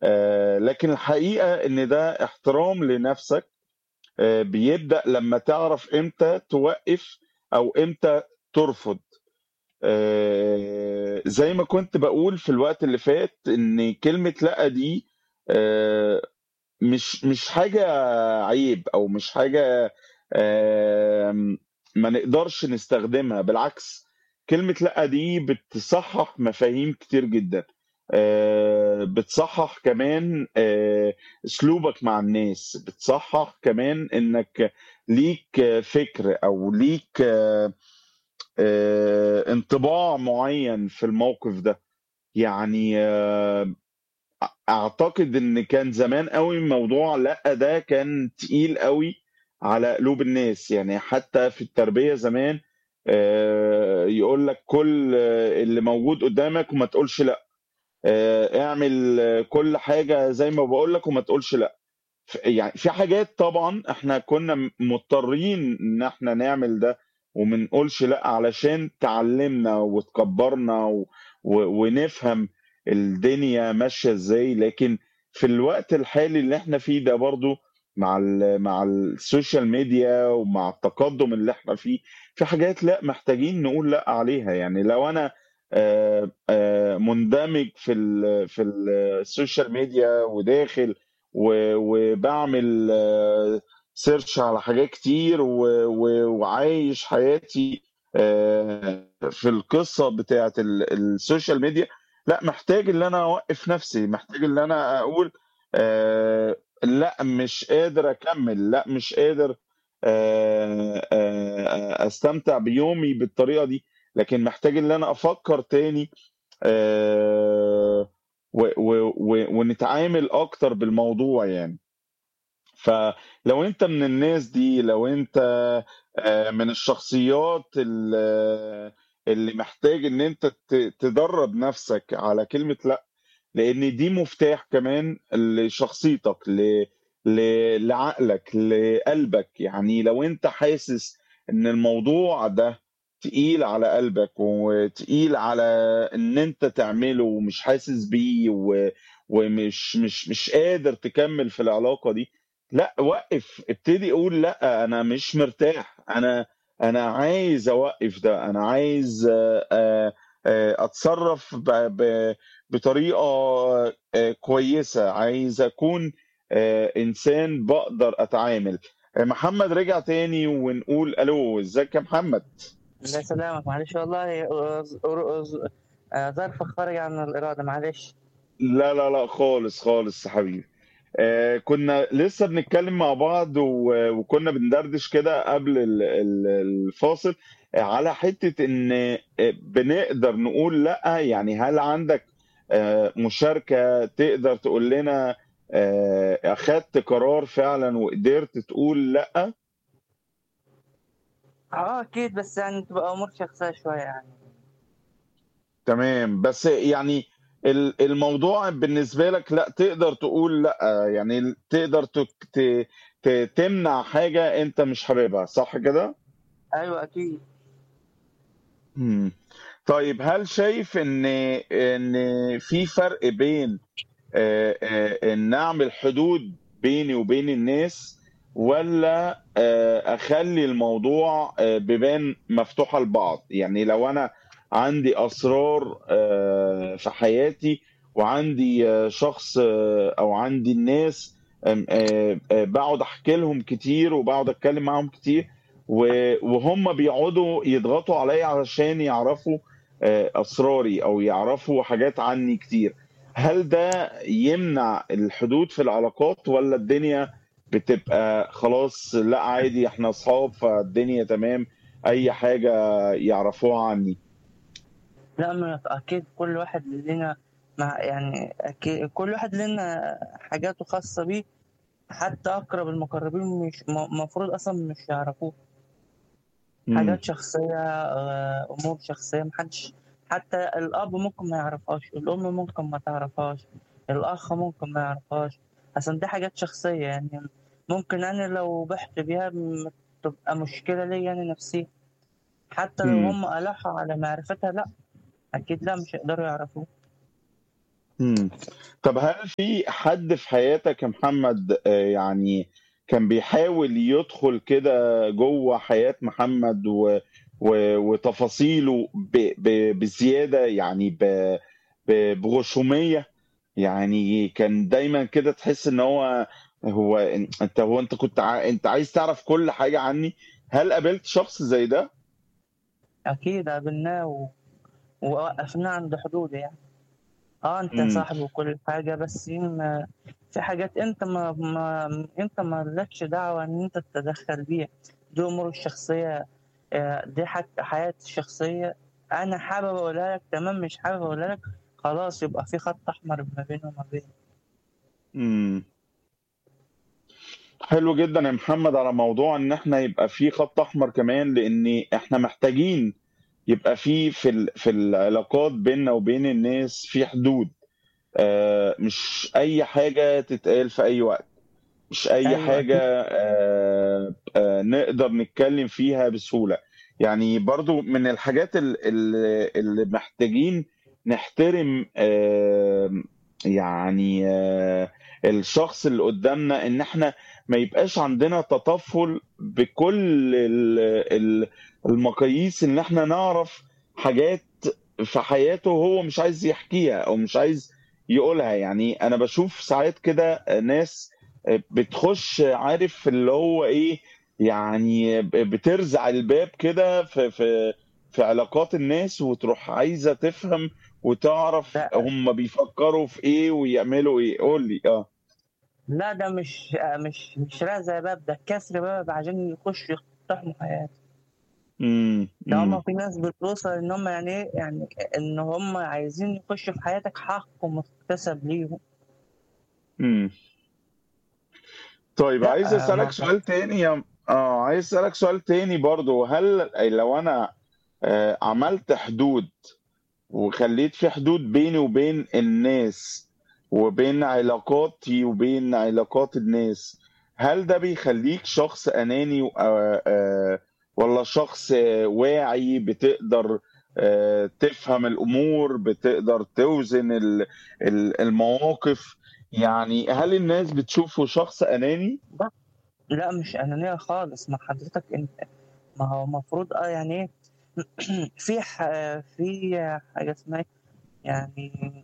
آه، لكن الحقيقة إن ده احترام لنفسك آه، بيبدأ لما تعرف إمتى توقف أو إمتى ترفض آه، زي ما كنت بقول في الوقت اللي فات إن كلمة لأ دي آه، مش مش حاجة عيب أو مش حاجة آم، ما نقدرش نستخدمها بالعكس كلمة لأ دي بتصحح مفاهيم كتير جدا آه، بتصحح كمان آه، أسلوبك مع الناس بتصحح كمان إنك ليك آه، فكر أو ليك آه، آه، انطباع معين في الموقف ده يعني آه، اعتقد ان كان زمان قوي موضوع لا ده كان تقيل قوي على قلوب الناس يعني حتى في التربية زمان آه، يقول لك كل آه، اللي موجود قدامك وما تقولش لا آه، اعمل آه، كل حاجة زي ما بقول لك وما تقولش لا ف- يعني في حاجات طبعا احنا كنا م- مضطرين ان احنا نعمل ده وما نقولش لا علشان تعلمنا وتكبرنا و... و... ونفهم الدنيا ماشية ازاي لكن في الوقت الحالي اللي احنا فيه ده برضو مع ال... مع السوشيال ميديا ومع التقدم اللي احنا فيه في حاجات لا محتاجين نقول لا عليها يعني لو انا آه، آه، مندمج في ال... في السوشيال ميديا وداخل و- وبعمل آه، سيرش على حاجات كتير و- و- وعايش حياتي آه، في القصة بتاعت ال- السوشيال ميديا لا محتاج ان انا اوقف نفسي محتاج ان انا اقول آه، لا مش قادر اكمل لا مش قادر آه، آه، استمتع بيومي بالطريقة دي لكن محتاج ان انا افكر تاني آه، و- و- و- ونتعامل اكتر بالموضوع يعني فلو انت من الناس دي لو انت آه، من الشخصيات ال- اللي محتاج ان انت ت- تدرب نفسك على كلمة لا لان دي مفتاح كمان لشخصيتك ل... ل... لعقلك لقلبك يعني لو انت حاسس ان الموضوع ده تقيل على قلبك وتقيل على ان انت تعمله ومش حاسس بيه و... ومش مش مش قادر تكمل في العلاقة دي لا وقف ابتدي قول لا انا مش مرتاح انا انا عايز اوقف ده انا عايز آه، آه، آه، اتصرف ب... ب... بطريقة آه، كويسة عايز أكون آه، إنسان بقدر أتعامل آه، محمد رجع تاني ونقول ألو إزيك يا محمد الله يسلمك معلش والله أز- أز- آه، ظرف خارج عن الإرادة معلش لا لا لا خالص خالص يا حبيبي آه، كنا لسه بنتكلم مع بعض و- وكنا بندردش كده قبل ال- ال- الفاصل آه، على حتة إن آه، بنقدر نقول لأ يعني هل عندك آه، مشاركة تقدر تقول لنا آه، أخدت قرار فعلا وقدرت تقول لأ اه اكيد بس يعني تبقى امور شخصيه شويه يعني تمام بس يعني ال- الموضوع بالنسبة لك لا تقدر تقول لا يعني تقدر تك- ت- ت- تمنع حاجة انت مش حاببها صح كده؟ ايوه اكيد مم. طيب هل شايف ان ان في فرق بين آه، آه، ان اعمل حدود بيني وبين الناس ولا آه، اخلي الموضوع آه، بيبان مفتوحة لبعض يعني لو انا عندي اسرار آه، في حياتي وعندي آه، شخص آه، او عندي الناس آم، آه، آه، بقعد احكي لهم كتير وبقعد اتكلم معاهم كتير و- وهم بيقعدوا يضغطوا عليا علشان يعرفوا آه، اسراري او يعرفوا حاجات عني كتير هل ده يمنع الحدود في العلاقات ولا الدنيا بتبقى خلاص لا عادي احنا اصحاب فالدنيا تمام اي حاجة يعرفوها عني لا ما اكيد كل واحد لنا مع يعني اكيد كل واحد لنا حاجاته خاصه بيه حتى اقرب المقربين مش المفروض اصلا مش يعرفوه مم. حاجات شخصيه آه، امور شخصيه محدش حتى الاب ممكن ما يعرفهاش الام ممكن ما تعرفهاش الاخ ممكن ما يعرفهاش عشان دي حاجات شخصيه يعني ممكن انا لو بحت بيها م- تبقى مشكله ليا انا نفسيا حتى لو مم. هم ألحوا على معرفتها لا أكيد لا مش هيقدروا يعرفوه إمم. طب هل في حد في حياتك يا محمد آآ يعني كان بيحاول يدخل كده جوّه حياة محمد و و وتفاصيله ب ب بزيادة يعني ب ب بغشومية؟ يعني كان دايمًا كده تحس إن هو هو أن أنت هو أنت كنت ع أنت عايز تعرف كل حاجة عني؟ هل قابلت شخص زي ده؟ أكيد قابلناه و ووقّفناه عند حدوده يعني. آه، أنت إمم. صاحبي وكل حاجة، بس ما في حاجات أنت ما ما أنت ما لكش دعوة إن أنت تتدخّل بيها، دي أموره الشخصية آآ، دي حاج حياتي الشخصية أنا حابب أقولها لك تمام، مش حابب أقولها لك خلاص يبقى في خط أحمر ما بيني وما بينك. إمم. حلو جدًا يا محمد على موضوع إن إحنا يبقى في خط أحمر كمان، لإن إحنا محتاجين يبقى في في ال في العلاقات بيننا وبين الناس في حدود، آآ مش أي حاجة تتقال في أي وقت، مش أي أيوه حاجة أكيد. آآ آآ نقدر نتكلّم فيها بسهولة، يعني برضه من الحاجات ال ال اللي محتاجين نحترم آمم يعني الشخص اللي قدّامنا إن إحنا ما يبقاش عندنا تطفُّل بكل ال ال المقاييس إن إحنا نعرف حاجات في حياته هو مش عايز يحكيها أو مش عايز يقولها، يعني أنا باشوف ساعات كده ناس آآ بتخُش عارف اللي هو إيه، يعني ب بترزع الباب كده في في في علاقات الناس وتروح عايزة تفهم وتعرف لأ هم بيفكّروا في إيه ويعملوا إيه، قُل لي، آه. لأ، ده مش مش مش رزع باب، ده كسر باب عشان يخشوا يقتحموا حياتي. إمم، ده هُم إمم. في ناس بتوصل إن هُم يعني إيه، يعني إن هُم عايزين يخشوا في حياتك حق مُكتسب ليهم. إمم. طيب عايز لأ، أسألك ما سؤال تاني يا م آه، عايز أسألك سؤال تاني برضه، هل لو أنا آآ عملت حدود وخلّيت في حدود بيني وبين الناس وبين علاقاتي وبين علاقات الناس، هل ده بيخلّيك شخص أناني و آآ آآ والّا شخص واعي بتقدر آآ تفهم الأمور، بتقدر توزن ال ال المواقف، يعني هل الناس بتشوفه شخص أناني؟ لأ، لأ مش أنانية خالص، ما حضرتك أنت ما هو المفروض آه يعني إيه في ح في حاجة اسمها إيه، يعني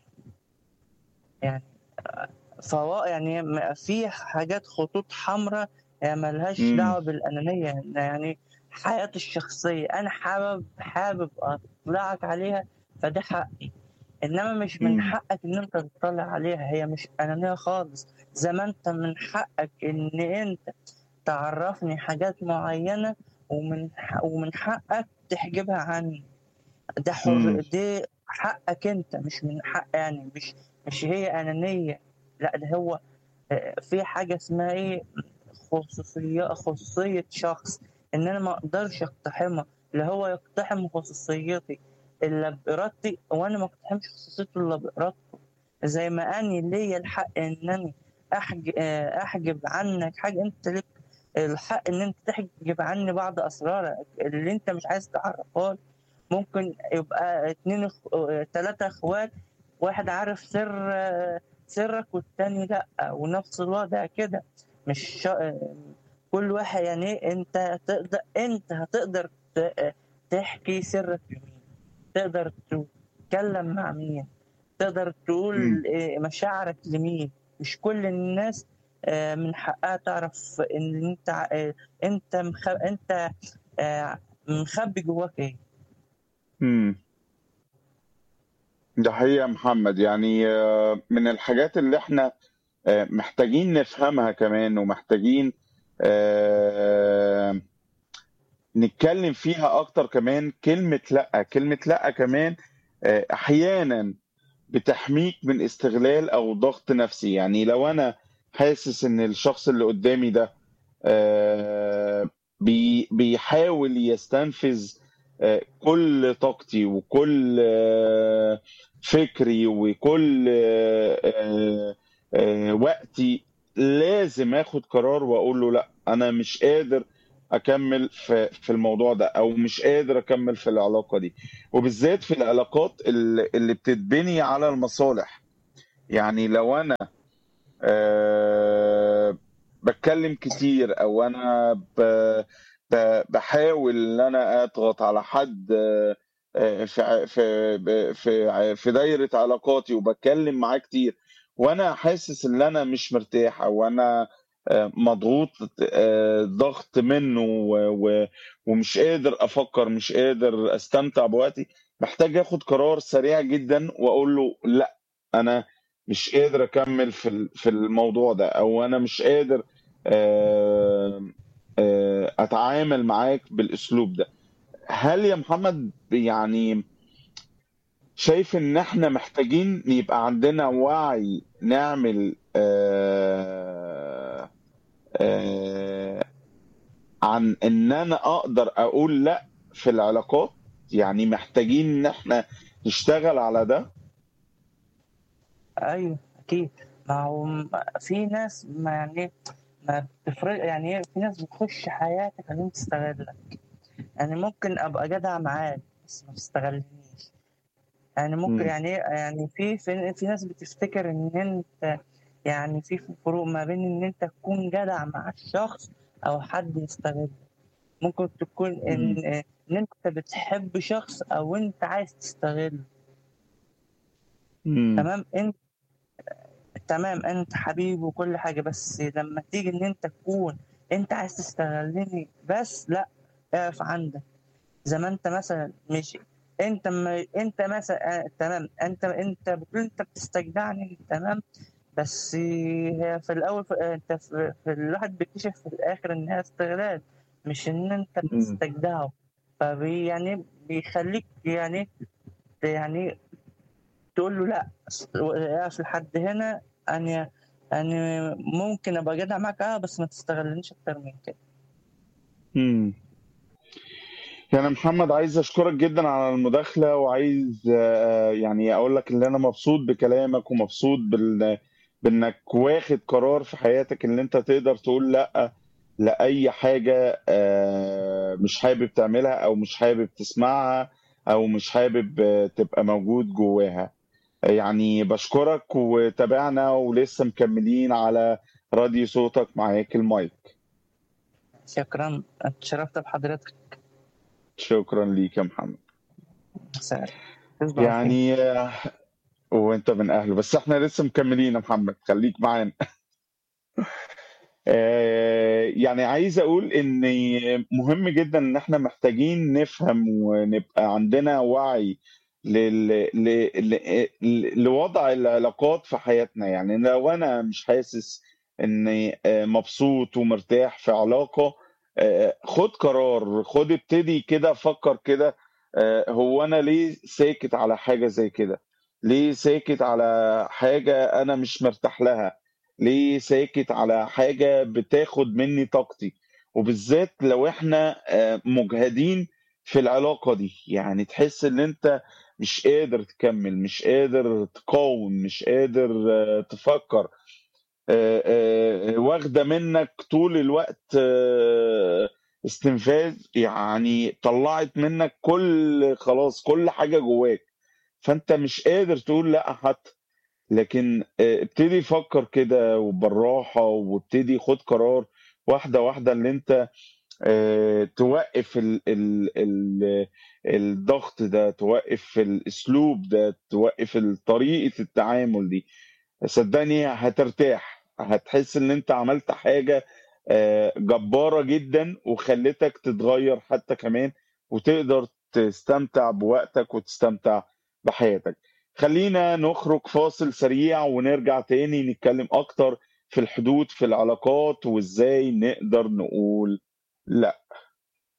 يعني فوا يعني م في حاجات خطوط حمرا هي ما لهاش إمم. دعوة بالأنانية، يعني حياتي الشخصية أنا حابب حابب أطلعك عليها فده حقي، إنما مش من إمم. حقك إن أنت تطّلع عليها، هي مش أنانية خالص، زي ما أنت من حقك إن أنت تعرّفني حاجات معيّنة ومن ح ومن حقك تحجبها عني، ده إمم. حر دي حقك أنت مش من حق يعني مش مش هي أنانية، لأ ده هو آآ في حاجة اسمها إيه، خصوصية خصوصية شخص، إن أنا ما أقدرش أقتحمها، لا هو يقتحم خصوصيتي إلا بإرادتي وأنا ما أقتحمش خصوصيته إلا بإرادته، زي ما أنا ليّا الحق إن أنا أحج آآ أحجب عنك حاجة، أنت ليك الحق إن أنت تحجب عني بعض أسرارك اللي أنت مش عايز تعرّفها لي، ممكن يبقى 2 أخ 3 أخوات، واحد عارف سر سرك والتاني لأ، ونفس الوضع كده، مش ش كل واحد يعني إيه أنت تقد أنت هتقدر ت تحكي سرك لمين، تقدر تتكلم مع مين، تقدر إمم. تقول آآ مشاعرك لمين، مش كل الناس آآ من حقها تعرف إن أنت آآ أنت مخ أنت آآ مخبّي جواك إيه. إمم. ده حقيقي يا محمد، يعني من الحاجات اللي إحنا آآ محتاجين نفهمها كمان ومحتاجين آآ نتكلّم فيها أكتر كمان كلمة لأ، كلمة لأ كمان آآ أحيانًا بتحميك من استغلال أو ضغط نفسي، يعني لو أنا حاسس إن الشخص اللي قدّامي ده آآ بي بيحاول يستنفذ آآ كل طاقتي وكل فكري وكل آآ آآ وقتي، لازم آخُد قرار وأقول له لأ، أنا مش قادر أكمّل في في الموضوع ده أو مش قادر أكمّل في العلاقة دي، وبالذات في العلاقات ال اللي بتتبني على المصالح، يعني لو انا أه بتكلم كتير او انا ب ب بحاول ان انا اضغط على حد آه، آه، في ع- في ب- في ع- في دايرة علاقاتي وبتكلم معاه كتير وانا حاسس ان انا مش مرتاح او انا آه، مضغوط آه، ضغط منه و- و- ومش قادر افكر مش قادر استمتع بوقتي محتاج اخد قرار سريع جدا واقول له لا انا مش قادر اكمل في ال- في الموضوع ده او انا مش قادر آه، آه، اتعامل معاك بالاسلوب ده هل يا محمد يعني شايف ان احنا محتاجين يبقى عندنا وعي نعمل آه آه عن ان انا اقدر اقول لا في العلاقات يعني محتاجين ان احنا نشتغل على ده ايوه اكيد ما هو م- في ناس ما يعني ما بتفرق يعني إيه، في ناس بتخش حياتك عشان تستغلك يعني ممكن ابقى جدع معاك بس ما تستغلنيش يعني ممكن مم. يعني إيه، يعني في في, في ناس بتفتكر ان انت يعني في فروق ما بين ان انت تكون جدع مع الشخص او حد يستغل ممكن تكون مم. ان ان انت بتحب شخص او انت عايز تستغله مم. تمام انت تمام انت حبيبي وكل حاجه بس لما تيجي ان انت تكون انت عايز تستغلني بس لا اقف عندك زي ما انت مثلا مش انت ما انت مثلا آه، تمام انت انت بتقول انت بتستجدعني تمام بس هي في الاول في انت في, في الواحد بيكتشف في الاخر انها استغلال مش ان انت مم. بتستجدعه فبي يعني بيخليك يعني يعني تقول له لا اقف لحد هنا انا انا ممكن ابقى جدع معاك اه بس ما تستغلنيش اكتر من كده مم. يعني محمد عايز اشكرك جدا على المداخله وعايز آه، يعني اقول لك ان انا مبسوط بكلامك ومبسوط بال... بانك واخد قرار في حياتك ان انت تقدر تقول لا لاي حاجه آه، مش حابب تعملها او مش حابب تسمعها او مش حابب آه، تبقى موجود جواها يعني بشكرك وتابعنا ولسه مكملين على راديو صوتك معاك المايك شكرا اتشرفت بحضرتك شكرا ليك يا محمد سعد تصبح على خير يعني آه، وانت من اهله بس احنا لسه مكملين يا محمد خليك معانا آه، يعني عايز اقول ان مهم جدا ان احنا محتاجين نفهم ونبقى عندنا وعي لل... ل... ل... لوضع العلاقات في حياتنا يعني لو انا مش حاسس اني آه، مبسوط ومرتاح في علاقة آه، خد قرار خد ابتدي كده فكر كده آه، هو انا ليه ساكت على حاجة زي كده ليه ساكت على حاجة انا مش مرتاح لها ليه ساكت على حاجة بتاخد مني طاقتي وبالذات لو احنا آه، مجهدين في العلاقة دي يعني تحس ان انت مش قادر تكمل مش قادر تقاوم مش قادر آه، تفكر آه، آه، واخدة منك طول الوقت آه، استنفاذ يعني طلعت منك كل خلاص كل حاجة جواك فانت مش قادر تقول لا حتى لكن آه، ابتدي فكر كده وبالراحة وابتدي خد قرار واحدة واحدة اللي انت آه، توقف ال ال ال الضغط ده توقف الاسلوب ده توقف ال- طريقة التعامل دي صدقني هترتاح هتحس ان انت عملت حاجة آه، جبارة جدا وخلتك تتغير حتى كمان وتقدر تستمتع بوقتك وتستمتع بحياتك خلينا نخرج فاصل سريع ونرجع تاني نتكلم اكتر في الحدود في العلاقات وازاي نقدر نقول لا